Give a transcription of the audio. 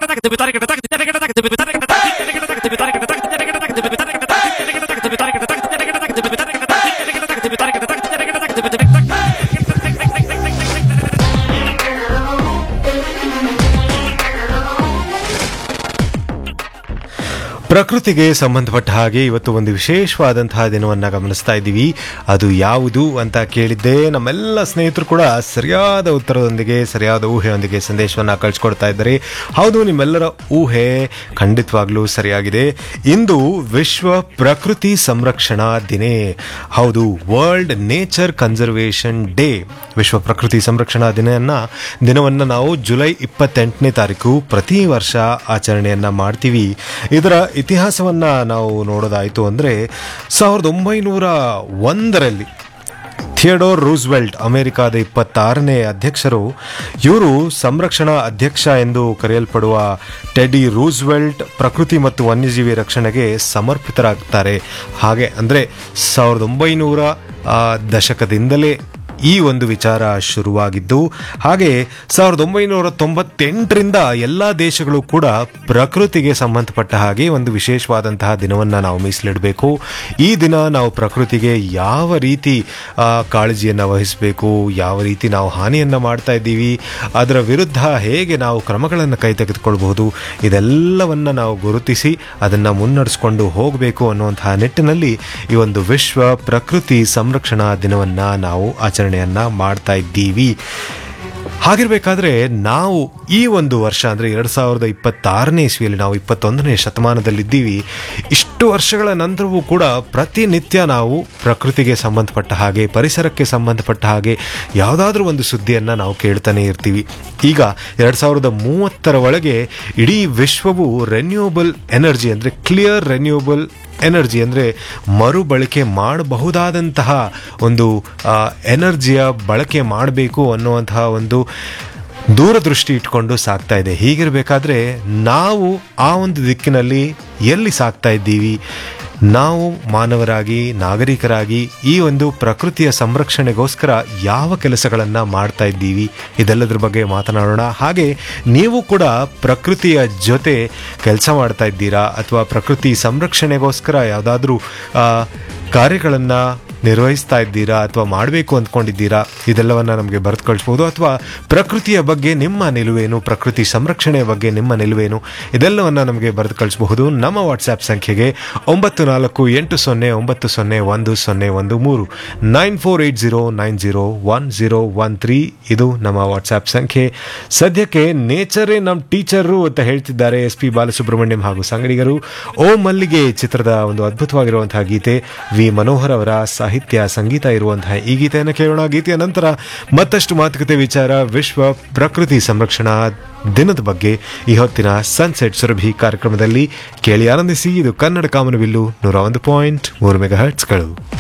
ಪ್ರಕೃತಿಗೆ ಸಂಬಂಧಪಟ್ಟ ಹಾಗೆ ಇವತ್ತು ಒಂದು ವಿಶೇಷವಾದಂತಹ ದಿನವನ್ನ ಗಮನಿಸ್ತಾ ಇದ್ದೀವಿ ಅದು ಯಾವುದು ಅಂತ ಕೇಳಿದ್ದೆ ನಮ್ಮೆಲ್ಲ ಸ್ನೇಹಿತರು ಕೂಡ ಸರಿಯಾದ ಉತ್ತರದೊಂದಿಗೆ ಸರಿಯಾದ ಊಹೆಯೊಂದಿಗೆ ಸಂದೇಶವನ್ನ ಕಳಿಸ್ಕೊಡ್ತಾ ಇದ್ದಾರೆ ಹೌದು ನಿಮ್ಮೆಲ್ಲರ ಊಹೆ ಖಂಡಿತವಾಗ್ಲೂ ಸರಿಯಾಗಿದೆ ಇಂದು ವಿಶ್ವ ಪ್ರಕೃತಿ ಸಂರಕ್ಷಣಾ ದಿನೇ ಹೌದು ವರ್ಲ್ಡ್ ನೇಚರ್ ಕನ್ಸರ್ವೇಷನ್ ಡೇ ವಿಶ್ವ ಪ್ರಕೃತಿ ಸಂರಕ್ಷಣಾ ದಿನವನ್ನ ದಿನವನ್ನ ನಾವು ಜುಲೈ ಇಪ್ಪತ್ತೆಂಟನೇ ತಾರೀಕು ಪ್ರತಿ ವರ್ಷ ಆಚರಣೆಯನ್ನ ಮಾಡ್ತೀವಿ ಇದರ ಇತಿಹಾಸವನ್ನ ನಾವು ನೋಡೋದಾಯಿತು ಅಂದರೆ ಸಾವಿರದ ಒಂಬೈನೂರ ಒಂದರಲ್ಲಿ ಥಿಯಡೋರ್ ರೂಸ್ವೆಲ್ಟ್ ಅಮೆರಿಕಾದ ಇಪ್ಪತ್ತಾರನೇ ಅಧ್ಯಕ್ಷರು ಇವರು ಸಂರಕ್ಷಣಾ ಅಧ್ಯಕ್ಷ ಎಂದು ಕರೆಯಲ್ಪಡುವ ಟೆಡಿ ರೂಸ್ವೆಲ್ಟ್ ಪ್ರಕೃತಿ ಮತ್ತು ವನ್ಯಜೀವಿ ರಕ್ಷಣೆಗೆ ಸಮರ್ಪಿತರಾಗ್ತಾರೆ ಹಾಗೆ ಅಂದರೆ ಸಾವಿರದ ಒಂಬೈನೂರ ಆ, ದಶಕದಿಂದಲೇ ಈ ಒಂದು ವಿಚಾರ ಶುರುವಾಗಿದ್ದು ಹಾಗೆ ಸಾವಿರದ ಒಂಬೈನೂರ ತೊಂಬತ್ತೆಂಟರಿಂದ ಎಲ್ಲ ದೇಶಗಳು ಕೂಡ ಪ್ರಕೃತಿಗೆ ಸಂಬಂಧಪಟ್ಟ ಹಾಗೆ ಒಂದು ವಿಶೇಷವಾದಂತಹ ದಿನವನ್ನು ನಾವು ಮೀಸಲಿಡಬೇಕು ಈ ದಿನ ನಾವು ಪ್ರಕೃತಿಗೆ ಯಾವ ರೀತಿ ಆ, ಕಾಳಜಿಯನ್ನು ವಹಿಸಬೇಕು ಯಾವ ರೀತಿ ನಾವು ಹಾನಿಯನ್ನು ಮಾಡ್ತಾ ಇದ್ದೀವಿ ಅದರ ವಿರುದ್ಧ ಹೇಗೆ ನಾವು ಕ್ರಮಗಳನ್ನು ಕೈ ತೆಗೆದುಕೊಳ್ಬಹುದು ಇದೆಲ್ಲವನ್ನ ನಾವು ಗುರುತಿಸಿ ಅದನ್ನು ಮುನ್ನಡೆಸ್ಕೊಂಡು ಹೋಗಬೇಕು ಅನ್ನುವಂತಹ ನಿಟ್ಟಿನಲ್ಲಿ ಈ ಒಂದು ವಿಶ್ವ ಪ್ರಕೃತಿ ಸಂರಕ್ಷಣಾ ದಿನವನ್ನ ನಾವು ಆಚರಣೆಯನ್ನ ಮಾಡ್ತಾ ಇದ್ದೀವಿ ಹಾಗಿರ್ಬೇಕಾದ್ರೆ ನಾವು ಈ ಒಂದು ವರ್ಷ ಅಂದರೆ ಎರಡು ಸಾವಿರದ ಇಪ್ಪತ್ತಾರನೇ ಇಸ್ವಿಯಲ್ಲಿ ನಾವು ಇಪ್ಪತ್ತೊಂದನೇ ಶತಮಾನದಲ್ಲಿದ್ದೀವಿ ಇಷ್ಟು ವರ್ಷಗಳ ನಂತರವೂ ಕೂಡ ಪ್ರತಿನಿತ್ಯ ನಾವು ಪ್ರಕೃತಿಗೆ ಸಂಬಂಧಪಟ್ಟ ಹಾಗೆ ಪರಿಸರಕ್ಕೆ ಸಂಬಂಧಪಟ್ಟ ಹಾಗೆ ಯಾವುದಾದ್ರೂ ಒಂದು ಸುದ್ದಿಯನ್ನು ನಾವು ಕೇಳ್ತಾನೆ ಇರ್ತೀವಿ ಈಗ ಎರಡು ಸಾವಿರದ ಮೂವತ್ತರ ಒಳಗೆ ಇಡೀ ವಿಶ್ವವು ರೆನ್ಯೂಬಲ್ ಎನರ್ಜಿ ಅಂದರೆ ಕ್ಲಿಯರ್ ರೆನ್ಯೂಬಲ್ ಎನರ್ಜಿ ಅಂದರೆ ಮರುಬಳಕೆ ಮಾಡಬಹುದಾದಂತಹ ಒಂದು ಆ, ಎನರ್ಜಿಯ ಬಳಕೆ ಮಾಡಬೇಕು ಅನ್ನುವಂತಹ ಒಂದು ದೂರದೃಷ್ಟಿ ಇಟ್ಕೊಂಡು ಸಾಕ್ತಾ ಇದೆ ಹೀಗಿರಬೇಕಾದ್ರೆ ನಾವು ಆ ಒಂದು ದಿಕ್ಕಿನಲ್ಲಿ ಎಲ್ಲಿ ಸಾಕ್ತಾ ಇದ್ದೀವಿ ನಾವು ಮಾನವರಾಗಿ ನಾಗರಿಕರಾಗಿ ಈ ಒಂದು ಪ್ರಕೃತಿಯ ಸಂರಕ್ಷಣೆಗೋಸ್ಕರ ಯಾವ ಕೆಲಸಗಳನ್ನು ಮಾಡ್ತಾ ಇದ್ದೀವಿ ಇದೆಲ್ಲದ್ರ ಬಗ್ಗೆ ಮಾತನಾಡೋಣ ಹಾಗೆ ನೀವು ಕೂಡ ಪ್ರಕೃತಿಯ ಜೊತೆ ಕೆಲಸ ಮಾಡ್ತಾ ಇದ್ದೀರಾ ಅಥವಾ ಪ್ರಕೃತಿ ಸಂರಕ್ಷಣೆಗೋಸ್ಕರ ಯಾವುದಾದ್ರೂ ಕಾರ್ಯಗಳನ್ನು ನಿರ್ವಹಿಸ್ತಾ ಇದ್ದೀರಾ ಅಥವಾ ಮಾಡಬೇಕು ಅಂದ್ಕೊಂಡಿದ್ದೀರಾ ಇದೆಲ್ಲವನ್ನ ನಮಗೆ ಬರೆದು ಕಳಿಸ್ಬೋದು ಅಥವಾ ಪ್ರಕೃತಿಯ ಬಗ್ಗೆ ನಿಮ್ಮ ನಿಲುವೇನು ಪ್ರಕೃತಿ ಸಂರಕ್ಷಣೆಯ ಬಗ್ಗೆ ನಿಮ್ಮ ನಿಲುವೇನು ಇದೆಲ್ಲವನ್ನ ನಮಗೆ ಬರೆದು ಕಳಿಸಬಹುದು ನಮ್ಮ ವಾಟ್ಸ್ಆ್ಯಪ್ ಸಂಖ್ಯೆಗೆ ಒಂಬತ್ತು ನಾಲ್ಕು ಎಂಟು ಸೊನ್ನೆ ಒಂಬತ್ತು ಸೊನ್ನೆ ಒಂದು ಸೊನ್ನೆ ಒಂದು ಮೂರು nine four eight zero nine zero one zero one three ಇದು ನಮ್ಮ ವಾಟ್ಸ್ಆ್ಯಪ್ ಸಂಖ್ಯೆ ಸದ್ಯಕ್ಕೆ ನೇಚರೇ ನಮ್ಮ ಟೀಚರು ಅಂತ ಹೇಳ್ತಿದ್ದಾರೆ ಎಸ್ ಪಿ ಬಾಲಸುಬ್ರಹ್ಮಣ್ಯಂ ಹಾಗೂ ಸಂಗಡಿಗರು ಓ ಮಲ್ಲಿಗೆ ಚಿತ್ರದ ಒಂದು ಅದ್ಭುತವಾಗಿರುವಂತಹ ಗೀತೆ ವಿ ಮನೋಹರ್ ಅವರ ಸಾಹಿತ್ಯ ಸಂಗೀತ ಇರುವಂತಹ ಈ ಗೀತೆಯನ್ನು ಕೇಳೋಣ ಗೀತೆಯ ನಂತರ ಮತ್ತಷ್ಟು ಮಾತುಕತೆ ವಿಚಾರ ವಿಶ್ವ ಪ್ರಕೃತಿ ಸಂರಕ್ಷಣಾ ದಿನದ ಬಗ್ಗೆ ಈ ಹೊತ್ತಿನ ಸನ್ಸೆಟ್ ಸುರಭಿ ಕಾರ್ಯಕ್ರಮದಲ್ಲಿ ಕೇಳಿ ಆನಂದಿಸಿ ಇದು ಕನ್ನಡ ಕಾಮನಬಿಲ್ಲು ನೂರ ಒಂದು ಪಾಯಿಂಟ್ ಮೂರು ಮೆಗಾ ಹರ್ಟ್ಸ್ಗಳು